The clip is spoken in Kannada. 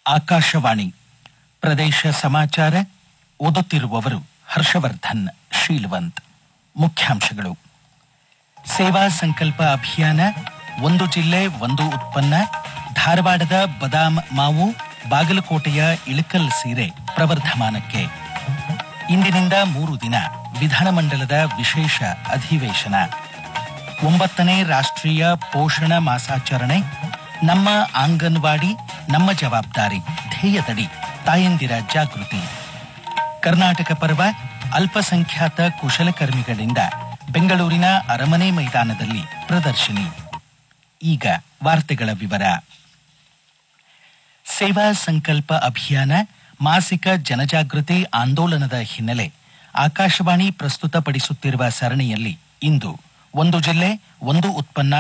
ಆಕಾಶವಾಣಿ ಪ್ರದೇಶ ಸಮಾಚಾರ ಓದುತ್ತಿರುವವರು ಹರ್ಷವರ್ಧನ್ ಶೀಲ್ವಂತ್ ಮುಖ್ಯಾಂಶಗಳು ಸೇವಾ ಸಂಕಲ್ಪ ಅಭಿಯಾನ ಒಂದು ಜಿಲ್ಲೆ ಒಂದು ಉತ್ಪನ್ನ ಧಾರವಾಡದ ಬದಾಮ್ ಮಾವು ಬಾಗಲಕೋಟೆಯ ಇಳಕಲ್ ಸೀರೆ ಪ್ರವರ್ಧಮಾನಕ್ಕೆ ಇಂದಿನಿಂದ ಮೂರು ದಿನ ವಿಧಾನಮಂಡಲದ ವಿಶೇಷ ಅಧಿವೇಶನ ಒಂಬತ್ತನೇ ರಾಷ್ಟ್ರೀಯ ಪೋಷಣ ಮಾಸಾಚರಣೆ ನಮ್ಮ ಆಂಗನ್ವಾಡಿ ನಮ್ಮ ಜವಾಬ್ದಾರಿ ಧ್ಯೇಯದಡಿ ತಾಯಂದಿರ ಜಾಗೃತಿ ಕರ್ನಾಟಕ ಪರ್ವ ಅಲ್ಪಸಂಖ್ಯಾತ ಕುಶಲಕರ್ಮಿಗಳಿಂದ ಬೆಂಗಳೂರಿನ ಅರಮನೆ ಮೈದಾನದಲ್ಲಿ ಪ್ರದರ್ಶನಿ ಈಗ ವಾರ್ತೆಗಳ ವಿವರ ಸೇವಾ ಸಂಕಲ್ಪ ಅಭಿಯಾನ ಮಾಸಿಕ ಜನಜಾಗೃತಿ ಆಂದೋಲನದ ಹಿನ್ನೆಲೆ ಆಕಾಶವಾಣಿ ಪ್ರಸ್ತುತಪಡಿಸುತ್ತಿರುವ ಸರಣಿಯಲ್ಲಿ ಇಂದು ಒಂದು ಜಿಲ್ಲೆ ಒಂದು ಉತ್ಪನ್ನ